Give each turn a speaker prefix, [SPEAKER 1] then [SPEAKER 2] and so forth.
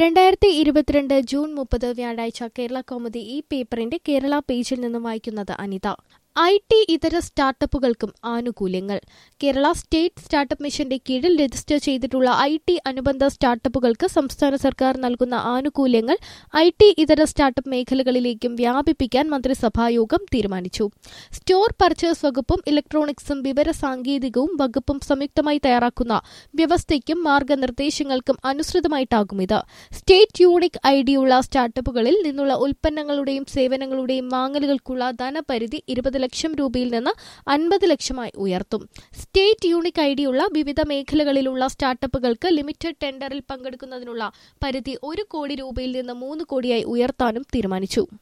[SPEAKER 1] രണ്ടായിരത്തി ഇരുപത്തിരണ്ട് ജൂൺ മുപ്പത് വ്യാഴാഴ്ച കേരള കൗമുദി ഈ പേപ്പറിന്റെ കേരള പേജിൽ നിന്ന് വായിക്കുന്നത് അനിത ഐ ടി ഇതര സ്റ്റാർട്ടപ്പുകൾക്കും ആനുകൂല്യങ്ങൾ കേരള സ്റ്റേറ്റ് സ്റ്റാർട്ടപ്പ് മിഷന്റെ കീഴിൽ രജിസ്റ്റർ ചെയ്തിട്ടുള്ള ഐ ടി അനുബന്ധ സ്റ്റാർട്ടപ്പുകൾക്ക് സംസ്ഥാന സർക്കാർ നൽകുന്ന ആനുകൂല്യങ്ങൾ ഐ ടി ഇതര സ്റ്റാർട്ടപ്പ് മേഖലകളിലേക്കും വ്യാപിപ്പിക്കാൻ മന്ത്രിസഭായോഗം തീരുമാനിച്ചു സ്റ്റോർ പർച്ചേസ് വകുപ്പും ഇലക്ട്രോണിക്സും വിവര സാങ്കേതികവും വകുപ്പും സംയുക്തമായി തയ്യാറാക്കുന്ന വ്യവസ്ഥയ്ക്കും മാർഗനിർദ്ദേശങ്ങൾക്കും അനുസൃതമായിട്ടാകും ഇത് സ്റ്റേറ്റ് യൂണിക് ഐഡിയുള്ള സ്റ്റാർട്ടപ്പുകളിൽ നിന്നുള്ള ഉൽപ്പന്നങ്ങളുടെയും സേവനങ്ങളുടെയും വാങ്ങലുകൾക്കുള്ള ധനപരിധി ഇരുപത് ലക്ഷം രൂപയിൽ നിന്ന് അൻപത് ലക്ഷമായി ഉയർത്തും സ്റ്റേറ്റ് യൂണിക് ഐഡിയുള്ള വിവിധ മേഖലകളിലുള്ള സ്റ്റാർട്ടപ്പുകൾക്ക് ലിമിറ്റഡ് ടെൻഡറിൽ പങ്കെടുക്കുന്നതിനുള്ള പരിധി ഒരു കോടി രൂപയിൽ നിന്ന് മൂന്ന് കോടിയായി ഉയർത്താനും തീരുമാനിച്ചു